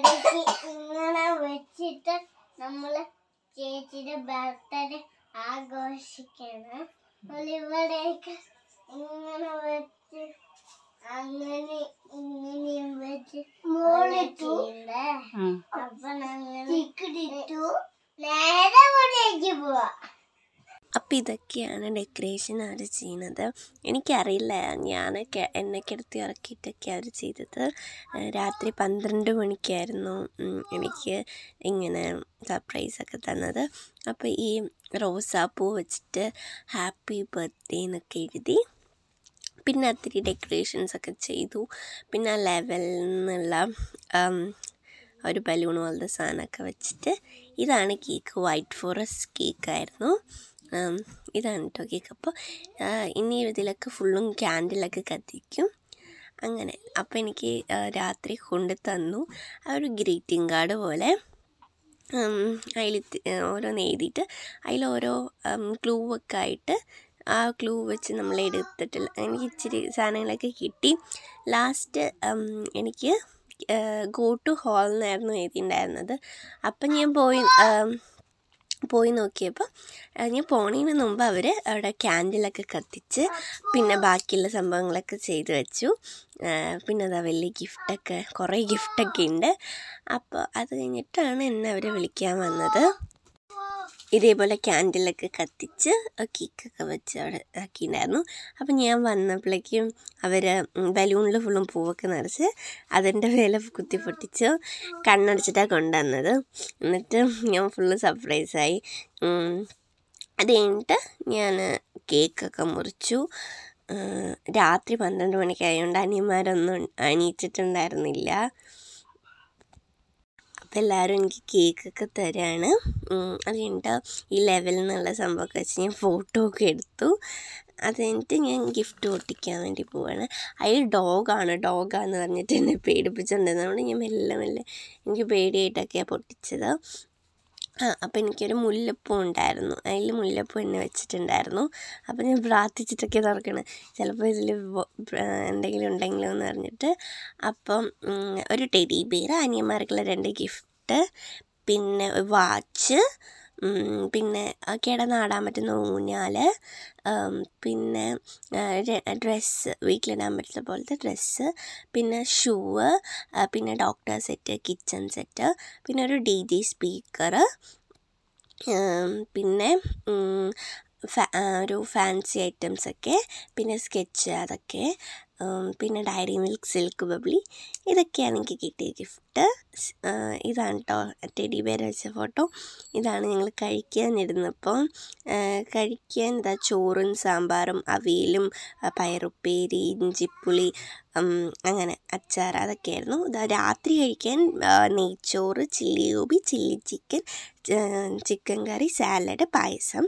ഇവിടേക്ക് ഇങ്ങനെ വെച്ചിട്ട് നമ്മള് ചേച്ചിയുടെ ബർത്ത്ഡേ ആഘോഷിക്കണം ഇവിടേക്ക് ഇങ്ങനെ വെച്ച് അങ്ങനെ ഇങ്ങനെയും വെച്ച് മോളിട്ടു അപ്പൊ ഞങ്ങൾ നേരെ ഇവിടേക്ക് പോവാ അപ്പം ഇതൊക്കെയാണ് ഡെക്കറേഷൻ അവർ ചെയ്യുന്നത് എനിക്കറിയില്ല ഞാനൊക്കെ എണ്ണയ്ക്ക് എടുത്ത് ഇറക്കിയിട്ടൊക്കെ അവർ ചെയ്തത് ഏഹ് രാത്രി പന്ത്രണ്ട് മണിക്കായിരുന്നു ഉം, എനിക്ക് ഇങ്ങനെ സർപ്രൈസൊക്കെ തന്നത് അപ്പോൾ ഈ റോസാപ്പൂ വെച്ചിട്ട് ഹാപ്പി ബർത്ത്ഡേ എന്നൊക്കെ എഴുതി പിന്നെ ഒത്തിരി ഡെക്കറേഷൻസ് ഒക്കെ ചെയ്തു പിന്നെ ആ ലെവലിൽ നിന്നുള്ള ആം, ഒരു ബലൂൺ പോലത്തെ സാധനമൊക്കെ വെച്ചിട്ട് ഇതാണ് കേക്ക് വൈറ്റ് ഫോറസ്റ്റ് കേക്കായിരുന്നു ആം, ഇതാണ് കേട്ടോ കേക്ക് അപ്പോൾ ഇനി ഇതിലൊക്കെ ഫുള്ളും ക്യാൻഡിലൊക്കെ കത്തിക്കും അങ്ങനെ അപ്പോൾ എനിക്ക് ആ, രാത്രി കൊണ്ട് തന്നു ആ ഒരു ഗ്രീറ്റിംഗ് കാർഡ് പോലെ അതിൽ ഓരോന്ന് എഴുതിയിട്ട് അതിൽ ഓരോ ക്ലൂ ഒക്കെ ആയിട്ട് ആ ക്ലൂ വെച്ച് നമ്മൾ എടുത്തിട്ടില്ല എനിക്ക് ഇച്ചിരി സാധനങ്ങളൊക്കെ കിട്ടി ലാസ്റ്റ് എനിക്ക് ഗോ ടു ഹാൾ എന്നായിരുന്നു എഴുതിയിട്ടുണ്ടായിരുന്നത് അപ്പം ഞാൻ പോയി ഉം, പോയി നോക്കിയപ്പോൾ ആ, ഞാൻ പോണതിന് മുമ്പ് അവർ അവിടെ ക്യാൻഡിലൊക്കെ കത്തിച്ച് പിന്നെ ബാക്കിയുള്ള സംഭവങ്ങളൊക്കെ ചെയ്ത് വെച്ചു ആ, പിന്നെ അതാ വലിയ ഗിഫ്റ്റൊക്കെ കുറേ ഗിഫ്റ്റൊക്കെ ഉണ്ട് അപ്പോൾ അത് കഴിഞ്ഞിട്ടാണ് എന്നെ അവർ വിളിക്കാൻ വന്നത് ഇതേപോലെ ക്യാൻഡിലൊക്കെ കത്തിച്ച് കേക്കൊക്കെ വെച്ച് അവിടെ ആക്കിയിട്ടുണ്ടായിരുന്നു അപ്പം ഞാൻ വന്നപ്പോഴേക്കും അവർ ബലൂണിൽ ഫുള്ളും പൂവൊക്കെ നിറച്ച് അതിൻ്റെ മേലെ കുത്തി പൊട്ടിച്ച് കണ്ണടച്ചിട്ടാണ് കൊണ്ടുവന്നത് എന്നിട്ട് ഞാൻ ഫുള്ള് സർപ്രൈസായി ഉം. അത് കഴിഞ്ഞിട്ട് ഞാൻ കേക്കൊക്കെ മുറിച്ചു ഉം, രാത്രി പന്ത്രണ്ട് മണിക്കായതുകൊണ്ട് അനിയന്മാരൊന്നും അണിയിച്ചിട്ടുണ്ടായിരുന്നില്ല അപ്പോൾ എല്ലാവരും എനിക്ക് കേക്കൊക്കെ തരാണ് ഉം, അത് കഴിഞ്ഞിട്ട് ഈ ലെവലിൽ നിന്നുള്ള സംഭവമൊക്കെ വെച്ച് ഞാൻ ഫോട്ടോ ഒക്കെ എടുത്തു അത് കഴിഞ്ഞിട്ട് ഞാൻ ഗിഫ്റ്റ് ഒട്ടിക്കാൻ വേണ്ടി പോവാണ് അതിൽ ഡോഗാണ് ഡോഗാന്ന് പറഞ്ഞിട്ട് എന്നെ പേടിപ്പിച്ചിട്ടുണ്ടായിരുന്നതുകൊണ്ട് ഞാൻ മെല്ലെ മെല്ലെ എനിക്ക് പേടിയായിട്ടൊക്കെയാണ് പൊട്ടിച്ചത് ആ അപ്പം എനിക്കൊരു മുല്ലപ്പൂ ഉണ്ടായിരുന്നു അതിൽ മുല്ലപ്പൂ എന്നെ വെച്ചിട്ടുണ്ടായിരുന്നു അപ്പം ഞാൻ പ്രാർത്ഥിച്ചിട്ടൊക്കെ തുറക്കണേ ചിലപ്പോൾ ഇതിൽ എന്തെങ്കിലും ഉണ്ടെങ്കിലോ എന്ന് പറഞ്ഞിട്ട് അപ്പം ഉം, ഒരു ടെഡി ബിയർ അനിയന്മാർക്കുള്ള രണ്ട് ഗിഫ്റ്റ് പിന്നെ വാച്ച് പിന്നെ ആ കിടന്നാടാൻ പറ്റുന്ന ഊഞ്ഞാല് ഉം, പിന്നെ ഡ്രസ്സ് വീട്ടിലിടാൻ പറ്റുന്ന പോലത്തെ ഡ്രസ്സ് പിന്നെ ഷൂവ് പിന്നെ ഡോക്ടർ സെറ്റ് കിച്ചൺ സെറ്റ് പിന്നെ ഒരു ഡി ജെ സ്പീക്കർ പിന്നെ ഉം, ഫാ- ആ, ഒരു ഫാൻസി ഐറ്റംസൊക്കെ പിന്നെ സ്കെച്ച് അതൊക്കെ ഉം, പിന്നെ ഡയറി മിൽക്ക് സിൽക്ക് ബബ്ലി ഇതൊക്കെയാണ് എനിക്ക് കിട്ടിയ ഗിഫ്റ്റ് സ്- ആ, ഇതാണ് കേട്ടോ ടെഡി ബേർ വെച്ച ഫോട്ടോ ഇതാണ് ഞങ്ങൾ കഴിക്കാനിരുന്നപ്പം ആ, കഴിക്കാൻ ഇതാ ചോറും സാമ്പാറും അവിയലും ആ, പയറുപ്പേരി ഇഞ്ചിപ്പുളി ഉം, അങ്ങനെ അച്ചാർ അതൊക്കെയായിരുന്നു ഇതാ രാത്രി കഴിക്കാൻ ആ, നെയ്ച്ചോറ് chilli gobi chilli chicken chicken curry salad പായസം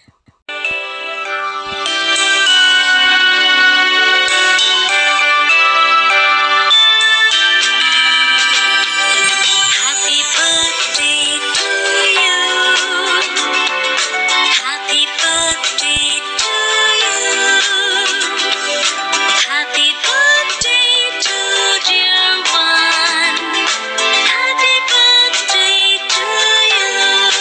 Happy birthday to you. Happy birthday to you. Happy birthday to dear one. Happy birthday to you.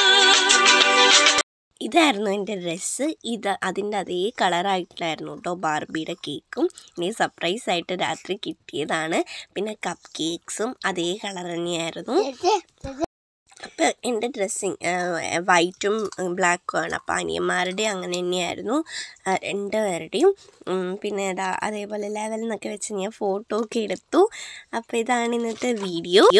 ഇതായിരുന്നു എൻ്റെ ഡ്രസ്സ് ഇത് അതിൻ്റെ അതേ കളറായിട്ടായിരുന്നു കേട്ടോ ബാർബിയുടെ കേക്കും ഇനി സർപ്രൈസ് ആയിട്ട് രാത്രി കിട്ടിയതാണ് പിന്നെ കപ്പ് കേക്ക്സും അതേ കളർ തന്നെയായിരുന്നു അപ്പോൾ എൻ്റെ ഡ്രസ്സിങ് വൈറ്റും ബ്ലാക്കും ആണ് അപ്പോൾ അനിയന്മാരുടെ അങ്ങനെ തന്നെയായിരുന്നു ആ, രണ്ട് പേരുടെയും ഉം, പിന്നെ ഇതാ അതേപോലെ ലെവലിൽ നിന്നൊക്കെ വെച്ച് ഞാൻ ഫോട്ടോ ഒക്കെ എടുത്തു അപ്പോൾ ഇതാണ് ഇന്നത്തെ വീഡിയോ